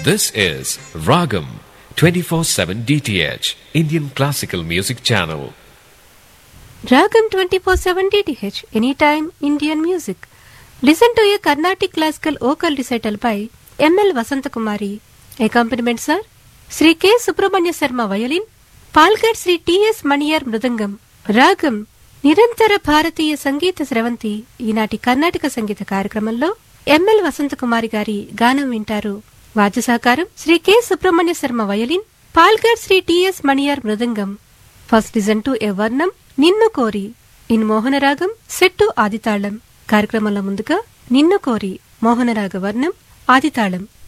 This is Ragam 24/7 DTH Indian Classical Music Channel. Ragam 24/7 DTH Anytime Indian Music. Listen to a Carnatic classical vocal recital by M.L. Vasantakumari. Accompaniments are Sri K. Subramanya Sharma violin, Palgad Sri T.S. Maniyar మృదంగం రాగం నిరంతర భారతీయ సంగీత స్రవంతి ఈనాటి కర్ణాటక సంగీత కార్యక్రమంలో ML Vasanthakumari గారి గానం వింటారు వాద్య సహకారం Sri K Subrahmanya Sharma violin పాల్గడ్ శ్రీ టిఎస్ మణియార్ మృదంగం first listen to a varnam Ninnu కోరి ఇన్ మోహనరాగం సెట్టు ఆదితాళం కార్యక్రమంలో ముందుగా నిన్ను కోరి మోహనరాగ వర్ణం ఆదితాళం